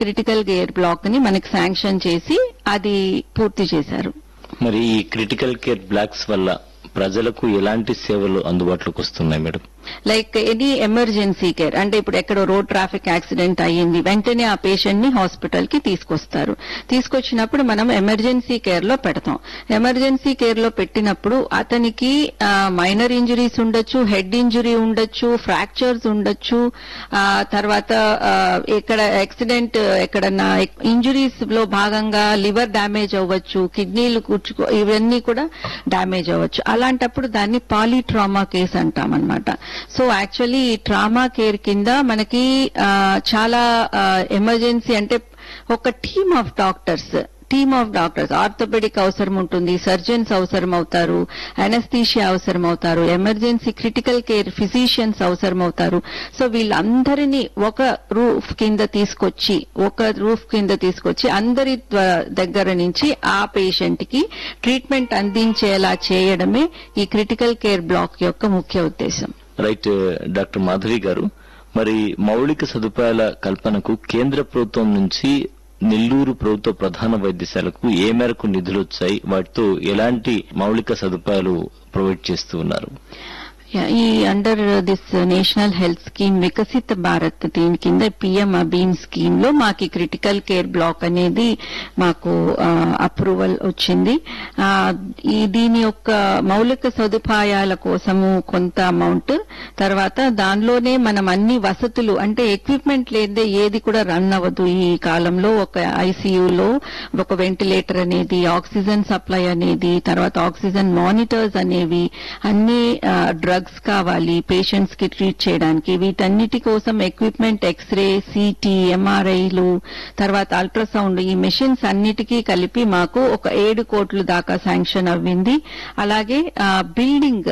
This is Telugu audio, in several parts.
క్రిటికల్ కేర్ బ్లాక్ ని మనకి శాంక్షన్ చేసి అది పూర్తి చేశారు మరి ఈ క్రిటికల్ కేర్ బ్లాక్స్ వల్ల ప్రజలకు ఎలాంటి సేవలు అందుబాటులోకి వస్తున్నాయి madam like any emergency care అంటే ఇప్పుడు ఎక్కడో రోడ్ ట్రాఫిక్ యాక్సిడెంట్ అయ్యింది వెంటనే ఆ పేషెంట్ ని హాస్పిటల్ కి తీసుకొస్తారు తీసుకొచ్చినప్పుడు మనం ఎమర్జెన్సీ కేర్ లో పెడతాం ఎమర్జెన్సీ కేర్ లో పెట్టినప్పుడు అతనికి మైనర్ ఇంజరీస్ ఉండొచ్చు హెడ్ ఇంజరీ ఉండొచ్చు ఫ్రాక్చర్స్ ఉండొచ్చు ఆ, తర్వాత ఆ, ఎక్కడ యాక్సిడెంట్ ఎక్కడన్నా ఇంజరీస్ లో భాగంగా లివర్ డ్యామేజ్ అవ్వచ్చు కిడ్నీలు కూర్చుకో ఇవన్నీ కూడా డ్యామేజ్ అవ్వచ్చు అలాంటప్పుడు దాన్ని పాలీట్రామా కేస్ అంటాం అనమాట సో యాక్చువల్లీ ఈ ట్రామా కేర్ కింద మనకి ఆ, చాలా ఎమర్జెన్సీ అంటే ఒక team of doctors team of doctors orthopaedic అవసరం ఉంటుంది సర్జన్స్ అవసరం అవుతారు అనస్థీషియా అవసరం అవుతారు ఎమర్జెన్సీ క్రిటికల్ కేర్ ఫిజిషియన్స్ అవసరం అవుతారు సో వీళ్ళందరినీ ఒక రూఫ్ కింద తీసుకొచ్చి ఒక రూఫ్ కింద తీసుకొచ్చి అందరి ద్వా- దగ్గర నుంచి ఆ పేషెంట్ కి ట్రీట్మెంట్ అందించేలా చేయడమే ఈ క్రిటికల్ కేర్ బ్లాక్ యొక్క ముఖ్య ఉద్దేశం రైట్ డాక్టర్ మాధవి గారు మరి మౌలిక సదుపాయాల కల్పనకు కేంద్ర ప్రభుత్వం నుంచి నెల్లూరు ప్రభుత్వ ప్రధాన వైద్యశాలకు ఏ మేరకు నిధులు వచ్చాయి వాటితో ఎలాంటి మౌలిక సదుపాయాలు ప్రొవైడ్ చేస్తూ ఉన్నారు Yeah, ఈ under this national health scheme Viksit Bharat దీని కింద పిఎం అబీన్ స్కీమ్ లో మాకు క్రిటికల్ కేర్ బ్లాక్ అనేది మాకు అప్రూవల్ వచ్చింది ఆ, ఈ దీని యొక్క మౌలిక సదుపాయాల కోసము కొంత అమౌంట్ తర్వాత దానిలోనే మనం అన్ని వసతులు అంటే ఎక్విప్మెంట్ లేదే ఏది కూడా రన్ అవ్వదు ఈ కాలంలో ఒక ఐసీయూలో ఒక వెంటిలేటర్ అనేది ఆక్సిజన్ సప్లై అనేది తర్వాత ఆక్సిజన్ మానిటర్స్ అనేవి అన్ని డ్రగ్స్ కావాలి పేషెంట్స్ కి ట్రీట్ చేయడానికి వీటన్నిటి కోసం ఎక్విప్మెంట్ ఎక్స్రే సిటీ ఎంఆర్ఐలు తర్వాత అల్ట్రాసౌండ్ ఈ మెషిన్స్ అన్నిటికీ కలిపి మాకు ఒక ఏడు కోట్ల దాకా శాంక్షన్ అవ్వింది అలాగే బిల్డింగ్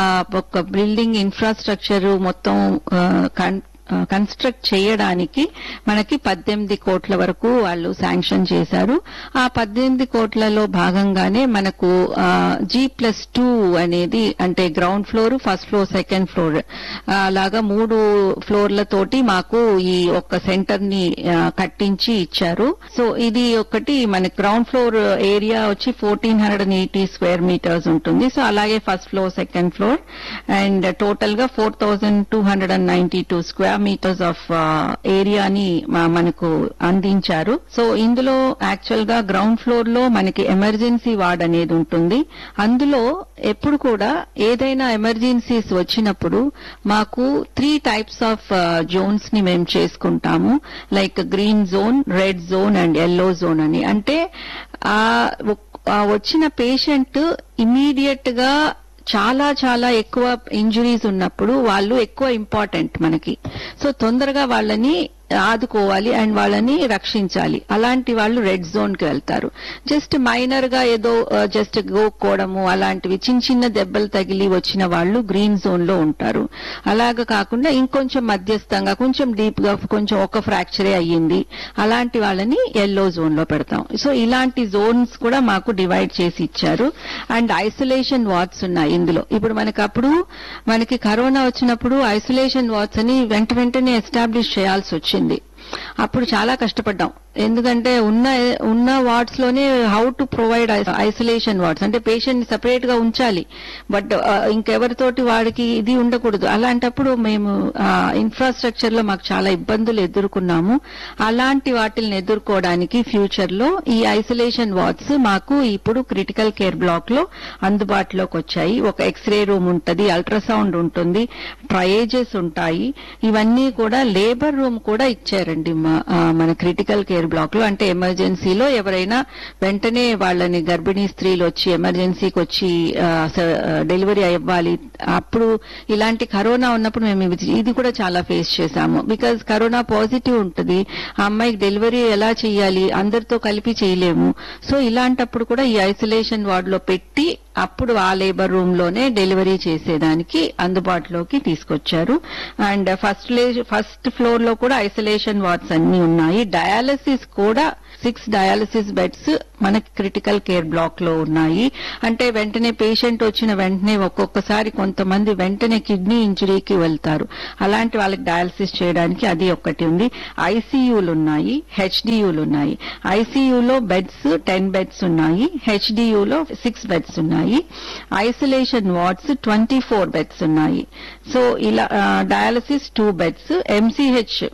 ఒక బిల్డింగ్ ఇన్ఫ్రాస్ట్రక్చర్ మొత్తం ఆ, కన్- ఆ, కన్స్ట్రక్ట్ చేయడానికి మనకి పద్దెనిమిది కోట్ల వరకు వాళ్ళు శాంక్షన్ చేశారు ఆ పద్దెనిమిది కోట్లలో భాగంగానే మనకు జీ ప్లస్ టూ అనేది అంటే ground floor first floor second floor అలాగా మూడు ఫ్లోర్లతోటి మాకు ఈ ఒక్క సెంటర్ ని ఆ, కట్టించి ఇచ్చారు సో ఇది ఒకటి మన గ్రౌండ్ ఫ్లోర్ ఏరియా వచ్చి fourteen hundred and eighty square metres ఉంటుంది సో అలాగే first floor second floor and total గా four thousand two hundred and ninety two square metres of ఏరియాని మనకు అందించారు సో ఇందులో యాక్చువల్ గా గ్రౌండ్ ఫ్లోర్ లో మనకి ఎమర్జెన్సీ వార్డ్ అనేది ఉంటుంది అందులో ఎప్పుడు కూడా ఏదైనా ఎమర్జెన్సీస్ వచ్చినప్పుడు మాకు త్రీ టైప్స్ ఆఫ్ జోన్స్ ని మేము చేసుకుంటాము like green zone red zone and yellow zone అని అంటే ఆ ఒక్- ఆ వచ్చిన పేషెంట్ ఇమీడియట్ గా చాలా చాలా ఎక్కువ ఇంజురీస్ ఉన్నప్పుడు వాళ్ళు ఎక్కువ ఇంపార్టెంట్ మనకి సో తొందరగా వాళ్ళని ఆదుకోవాలి అండ్ వాళ్ళని రక్షించాలి అలాంటి వాళ్ళు రెడ్ జోన్ కి వెళ్తారు జస్ట్ మైనర్ గా ఏదో జస్ట్ గోక్కోవడము అలాంటివి చిన్న చిన్న దెబ్బలు తగిలి వచ్చిన వాళ్ళు గ్రీన్ జోన్ లో ఉంటారు అలాగ కాకుండా ఇంకొంచెం మధ్యస్థంగా కొంచెం డీప్ గా కొంచెం ఒక ఫ్రాక్చరే అయ్యింది అలాంటి వాళ్ళని ఎల్లో జోన్ లో పెడతాం సో ఇలాంటి జోన్స్ కూడా మాకు డివైడ్ చేసి ఇచ్చారు అండ్ ఐసోలేషన్ వార్డ్స్ ఉన్నాయి ఇందులో ఇప్పుడు మనకి అప్పుడు మనకి కరోనా వచ్చినప్పుడు ఐసోలేషన్ వార్డ్స్ అని వెంట వెంటనే ఎస్టాబ్లిష్ చేయాల్సి వచ్చింది అప్పుడు చాలా కష్టపడ్డాం ఎందుకంటే ఉన్న ఉన్న వార్డ్స్ లోనే how to provide isolation wards అంటే పేషెంట్ సెపరేట్ గా ఉంచాలి బట్ ఇంకెవరితోటి వాడికి ఇది ఉండకూడదు అలాంటప్పుడు మేము ఇన్ఫ్రాస్ట్రక్చర్ లో మాకు చాలా ఇబ్బందులు ఎదుర్కొన్నాము అలాంటి వాటిని ఎదుర్కోవడానికి ఫ్యూచర్ లో ఈ ఐసోలేషన్ వార్డ్స్ మాకు ఇప్పుడు క్రిటికల్ కేర్ బ్లాక్ లో అందుబాటులోకి వచ్చాయి ఒక ఎక్స్రే రూమ్ ఉంటది అల్ట్రాసౌండ్ ఉంటుంది ట్రయేజెస్ ఉంటాయి ఇవన్నీ కూడా లేబర్ రూమ్ కూడా ఇచ్చారండి మా- ఆ, మన క్రిటికల్ కేర్ బ్లాక్ లో అంటే ఎమర్జెన్సీలో ఎవరైనా వెంటనే వాళ్ళని గర్భిణీ స్త్రీలు వచ్చి ఎమర్జెన్సీకి వచ్చి ఆ, స- ఆ, డెలివరీ అవ్వాలి అప్పుడు ఇలాంటి కరోనా ఉన్నప్పుడు మేము ఇది- ఇది కూడా చాలా ఫేస్ చేశాము బికాజ్ కరోనా పాజిటివ్ ఉంటుంది ఆ అమ్మాయికి డెలివరీ ఎలా చేయాలి అందరితో కలిపి చేయలేము సో ఇలాంటప్పుడు కూడా ఈ ఐసోలేషన్ వార్డ్ లో పెట్టి అప్పుడు ఆ లేబర్ రూమ్ లోనే డెలివరీ చేసేదానికి అందుబాటులోకి తీసుకొచ్చారు అండ్ ఫస్ట్ ఫస్ట్ ఫ్లోర్ లో కూడా ఐసోలేషన్ వార్డ్స్ అన్ని ఉన్నాయి డయాలసిస్ కూడా సిక్స్ డయాలసిస్ బెడ్స్ మనకి క్రిటికల్ కేర్ బ్లాక్ లో ఉన్నాయి అంటే వెంటనే పేషెంట్ వచ్చిన వెంటనే ఒక్కొక్కసారి కొంతమంది వెంటనే కిడ్నీ ఇంజరీకి వెళ్తారు అలాంటి వాళ్ళకి డయాలసిస్ చేయడానికి అది ఒక్కటి ఉంది ఐసీయూలు ఉన్నాయి హెచ్డియూలు ఉన్నాయి ఐసీయూలో బెడ్స్ టెన్ బెడ్స్ ఉన్నాయి హెచ్డియూలో సిక్స్ బెడ్స్ ఉన్నాయి isolation wards twenty four beds ఉన్నాయి సో ఇలా డయాలసిస్ టూ బెడ్స్ ఎంసీహెచ్